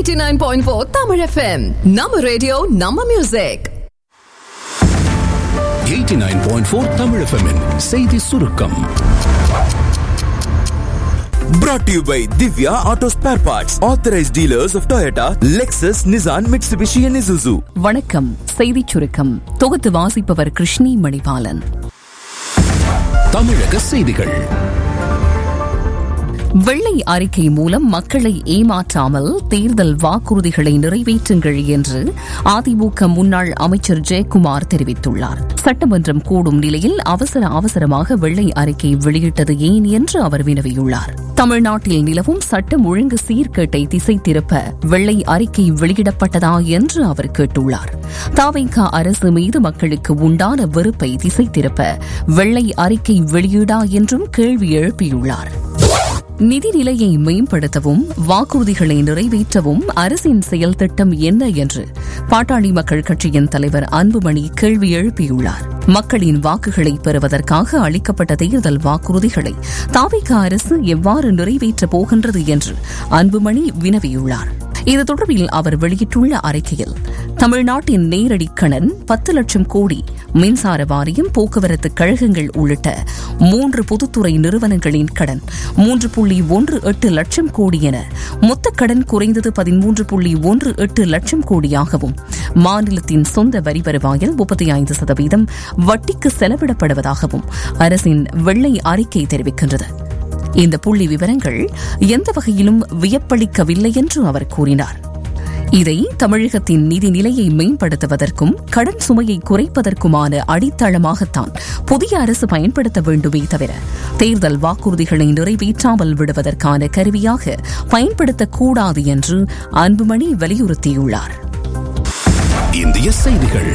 89.4 Tamil FM. Nama radio, Nama music. 89.4 Tamil FM -இன் செய்தி சுருக்கம் Brought to you by Divya Auto Spare Parts, authorized dealers of Toyota, Lexus, Nissan, Mitsubishi, and Isuzu. வணக்கம் செய்திச் சுருக்கம் தொகுத்து வாசிப்பவர் கிருஷ்ணி மணிபாலன் தமிழக செய்திகள் வெள்ளை அறிக்கை மூலம் மக்களை ஏமாற்றாமல் தேர்தல் வாக்குறுதிகளை நிறைவேற்றுங்கள் என்று அதிமுக முன்னாள் அமைச்சர் ஜெயக்குமார் தெரிவித்துள்ளார் சட்டமன்றம் கூடும் நிலையில் அவசர அவசரமாக வெள்ளை அறிக்கை வெளியிட்டது ஏன் என்று அவர் வினவியுள்ளார் தமிழ்நாட்டில் நிலவும் சட்டம் ஒழுங்கு சீர்கேட்டை திசை திருப்ப வெள்ளை அறிக்கை வெளியிடப்பட்டதா என்று அவர் கேட்டுள்ளார் தாவைக்கா அரசு மீது மக்களுக்கு உண்டான வெறுப்பை திசை திருப்ப வெள்ளை அறிக்கை வெளியிடா என்றும் கேள்வி எழுப்பியுள்ளார் நிதிநிலையை மேம்படுத்தவும் வாக்குறுதிகளை நிறைவேற்றவும் அரசின் செயல் திட்டம் என்ன என்று பாட்டாளி மக்கள் கட்சியின் தலைவர் அன்புமணி கேள்வி எழுப்பியுள்ளார் மக்களின் வாக்குகளை பெறுவதற்காக அளிக்கப்பட்ட தேர்தல் வாக்குறுதிகளை தாவிக அரசு எவ்வாறு நிறைவேற்றப் போகின்றது என்று அன்புமணி வினவியுள்ளார் இது தொடர்பில் அவர் வெளியிட்டுள்ள அறிக்கையில் தமிழ்நாட்டின் நேரடி கடன் பத்து லட்சம் கோடி மின்சார வாரியம் போக்குவரத்து கழகங்கள் உள்ளிட்ட மூன்று பொதுத்துறை நிறுவனங்களின் கடன் மூன்று புள்ளி ஒன்று எட்டு லட்சம் கோடி என மொத்த கடன் குறைந்தது பதிமூன்று புள்ளி ஒன்று எட்டு லட்சம் கோடியாகவும் மாநிலத்தின் சொந்த வரி வருவாயில் முப்பத்தி ஐந்து சதவீதம் வட்டிக்கு செலவிடப்படுவதாகவும் அரசின் வெள்ளை அறிக்கை தெரிவிக்கின்றது இந்த புள்ளி விவரங்கள் எந்த வகையிலும் வியப்பளிக்கவில்லை என்று அவர் கூறினார் இதை தமிழகத்தின் நிதி நிலையை மேம்படுத்துவதற்கும் கடன் சுமையை குறைப்பதற்குமான அடித்தளமாகத்தான் புதிய அரசு பயன்படுத்த வேண்டுமே தவிர தேர்தல் வாக்குறுதிகளை நிறைவேற்றாமல் விடுவதற்கான கருவியாக பயன்படுத்தக்கூடாது என்று அன்புமணி வலியுறுத்தியுள்ளார் இந்திய செய்திகள்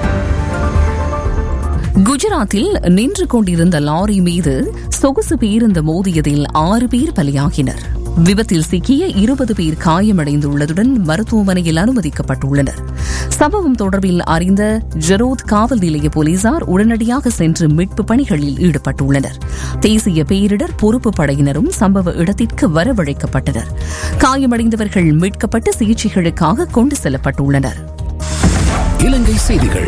குஜராத்தில் நின்று கொண்டிருந்த லாரி மீது சொகுசு பேருந்து மோதியதில் ஆறு பேர் பலியாகினர் விபத்தில் சிக்கிய இருபது பேர் காயமடைந்துள்ளதுடன் மருத்துவமனையில் அனுமதிக்கப்பட்டுள்ளனர் சம்பவம் தொடர்பில் அறிந்த ஜெரோத் காவல் நிலைய போலீசார் உடனடியாக சென்று மீட்பு பணிகளில் ஈடுபட்டுள்ளனர் தேசிய பேரிடர் பொறுப்பு படையினரும் சம்பவ இடத்திற்கு வரவழைக்கப்பட்டனர் காயமடைந்தவர்கள் மீட்கப்பட்டு சிகிச்சைகளுக்காக கொண்டு செல்லப்பட்டுள்ளனர் இலங்கை செய்திகள்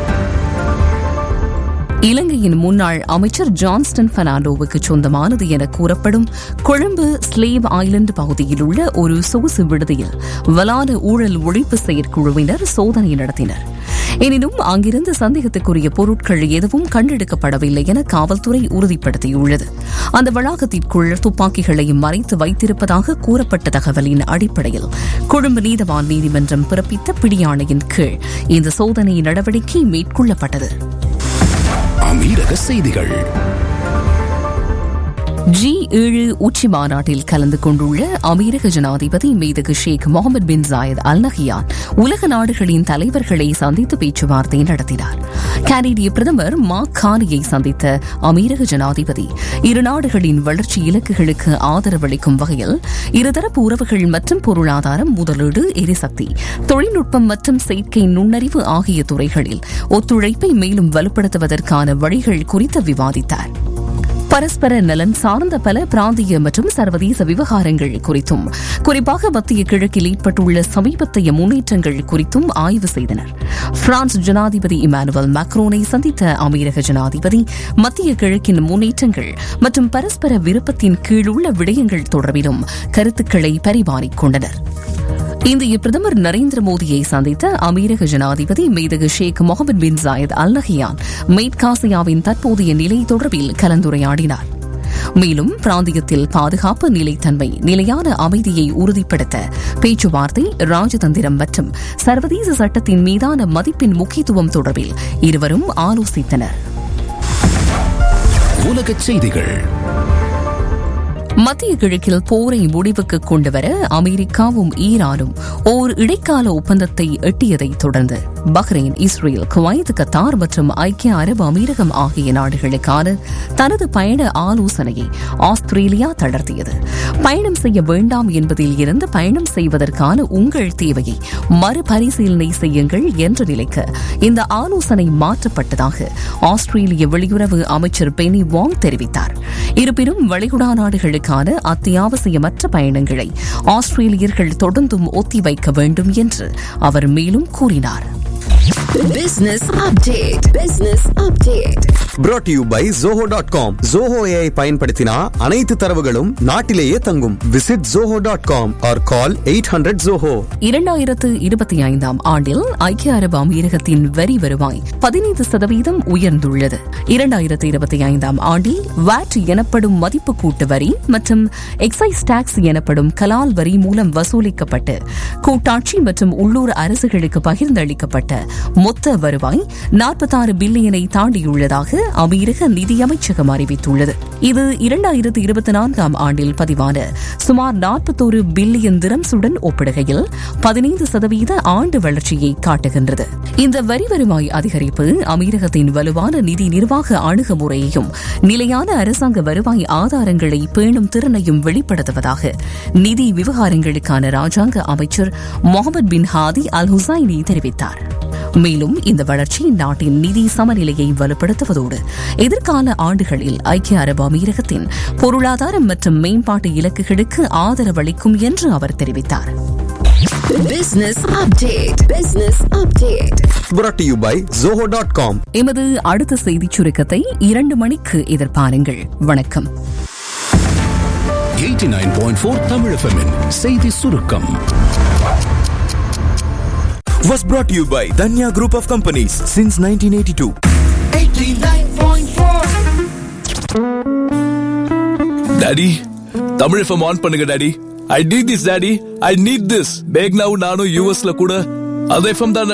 இலங்கையின் முன்னாள் அமைச்சர் ஜான்ஸ்டன் பெர்னாண்டோவுக்கு சொந்தமானது என கூறப்படும் கொழும்பு ஸ்லேவ் ஐலண்ட் பகுதியில் உள்ள ஒரு சொகுசு விடுதியில் வலான ஊழல் ஒழிப்பு செயற்குழுவினர் சோதனை நடத்தினர் எனினும் அங்கிருந்து சந்தேகத்துக்குரிய பொருட்கள் எதுவும் கண்டெடுக்கப்படவில்லை என காவல்துறை உறுதிப்படுத்தியுள்ளது அந்த வளாகத்திற்குள் துப்பாக்கிகளை மறைத்து வைத்திருப்பதாக கூறப்பட்ட தகவலின் அடிப்படையில் கொழும்பு நீதவான் நீதிமன்றம் பிறப்பித்த பிடியாணையின் கீழ் இந்த சோதனை நடவடிக்கை மேற்கொள்ளப்பட்டது அமீரக செய்திகள் ஜி ஏழு உச்சி மாநாட்டில் கலந்து கொண்டுள்ள அமீரக ஜனாதிபதி மேதகு Sheikh Mohamed bin Zayed Al Nahyan உலக நாடுகளின் தலைவர்களை சந்தித்து பேச்சுவார்த்தை நடத்தினார் கனேடிய பிரதமர் மார்க் கானியை சந்தித்த அமீரக ஜனாதிபதி இரு நாடுகளின் வளர்ச்சி இலக்குகளுக்கு ஆதரவளிக்கும் வகையில் இருதரப்பு உறவுகள் மற்றும் பொருளாதாரம் முதலீடு எரிசக்தி தொழில்நுட்பம் மற்றும் செயற்கை நுண்ணறிவு ஆகிய துறைகளில் ஒத்துழைப்பை மேலும் வலுப்படுத்துவதற்கான வழிகள் குறித்து விவாதித்தார் பரஸ்பர நலன் சார்ந்த பல பிராந்திய மற்றும் சர்வதேச விவகாரங்கள் குறித்தும் குறிப்பாக மத்திய கிழக்கில் ஏற்பட்டுள்ள சமீபத்திய முன்னேற்றங்கள் குறித்தும் ஆய்வு செய்தனர் பிரான்ஸ் ஜனாதிபதி இமானுவல் மேக்ரோனை சந்தித்த அமீரக ஜனாதிபதி மத்திய கிழக்கின் முன்னேற்றங்கள் மற்றும் பரஸ்பர விருப்பத்தின் கீழுள்ள விடயங்கள் தொடர்பிலும் கருத்துக்களை பரிமாறிக் கொண்டனர் இந்திய பிரதமர் நரேந்திர மோடியை சந்தித்த அமீரக ஜனாதிபதி மேதகு Sheikh Mohamed bin Zayed Al Nahyan மேற்காசியாவின் தற்போதைய நிலை தொடர்பில் கலந்துரையாடினார் மேலும் பிராந்தியத்தில் பாதுகாப்பு நிலைத்தன்மை நிலையான அமைதியை உறுதிப்படுத்த பேச்சுவார்த்தை ராஜதந்திரம் மற்றும் சர்வதேச சட்டத்தின் மீதான மதிப்பின் முக்கியத்துவம் தொடர்பில் இருவரும் ஆலோசித்தனர் உலகச் செய்திகள் மத்திய கிழக்கில் போரை முடிவுக்கு கொண்டுவர அமெரிக்காவும் ஈரானும் ஓர் இடைக்கால ஒப்பந்தத்தை எட்டியதைத் தொடர்ந்து பஹ்ரைன் இஸ்ரேல் குவைத் கத்தார் மற்றும் ஐக்கிய அரபு அமீரகம் ஆகிய நாடுகளுக்கான தனது பயண ஆலோசனையை ஆஸ்திரேலியா தளர்த்தியது பயணம் செய்ய வேண்டாம் என்பதில் இருந்து பயணம் செய்வதற்கான உங்கள் தேவையை மறுபரிசீலனை செய்யுங்கள் என்ற நிலைக்கு இந்த ஆலோசனை மாற்றப்பட்டதாக ஆஸ்திரேலிய வெளியுறவு அமைச்சர் பெனி வாங் தெரிவித்தார் இருப்பினும் வளைகுடா நாடுகளுக்கு விமானங்களுக்கான அத்தியாவசியமற்ற பயணங்களை ஆஸ்திரேலியர்கள் தொடர்ந்தும் ஒத்திவைக்க வேண்டும் என்று அவர் மேலும் கூறினார் Business update. Business update. brought to you by zoho.com dot com Zoho AI பயன்படுத்தினா அனைத்து தரவுகளும் நாட்டிலேயே தங்கும் visit zoho.com dot com or call eight hundred Zoho இரண்டாயிரத்து இருபத்தி ஐந்தாம் ஆண்டில் ஐக்கிய அரபு அமீரகத்தின் வரி வருவாய் பதினைந்து சதவீதம் உயர்ந்துள்ளது இரண்டாயிரத்து இருபத்தி ஐந்தாம் ஆண்டில் வாட் எனப்படும் மதிப்பு கூட்டு வரி மற்றும் எக்ஸைஸ் டாக்ஸ் எனப்படும் கலால் வரி மூலம் வசூலிக்கப்பட்டு கூட்டாட்சி மற்றும் உள்ளூர் அரசுகளுக்கு பகிர்ந்தளிக்கப்பட்ட மொத்த வருவாய் நாற்பத்தாறு பில்லியனை தாண்டியுள்ளதாக அமீரக நிதியமைச்சகம் அறிவித்துள்ளது இது இரண்டாயிரத்து இருபத்தி நான்காம் ஆண்டில் பதிவான சுமார் நாற்பத்தோரு பில்லியன் திரம்சுடன் ஒப்பிடுகையில் பதினைந்து சதவீத ஆண்டு வளர்ச்சியை காட்டுகின்றது இந்த வரி வருவாய் அதிகரிப்பு அமீரகத்தின் வலுவான நிதி நிர்வாக அணுகுமுறையையும் நிலையான அரசாங்க வருவாய் ஆதாரங்களை பேணும் திறனையும் வெளிப்படுத்துவதாக நிதி விவகாரங்களுக்கான ராஜாங்க அமைச்சர் முகமது பின் ஹாதி அல் ஹுசைனி தெரிவித்தார் மேலும் இந்த வளர்ச்சி நாட்டின் நிதி சமநிலையை வலுப்படுத்துவதோடு எதிர்கால ஆண்டுகளில் ஐக்கிய அரபு அமீரகத்தின் பொருளாதாரம் மற்றும் மேம்பாட்டு இலக்குகளுக்கு ஆதரவளிக்கும் என்று அவர் தெரிவித்தார் Business update. Business update. brought to you by zoho.com dot com எமது அடுத்த செய்திச் சுருக்கத்தை இரண்டு மணிக்கு எதிர்பாருங்கள் வணக்கம் 89.4 தமிழ் எஃப்எம்மின் செய்தி சுருக்கம் Was brought to you by Danya Group of Companies since 1982. Daddy Tamil FM on பண்ணுங்க daddy I need this daddy I need this back நானும் யூஎஸ்ல கூட அந்த எஃப்எம் தான்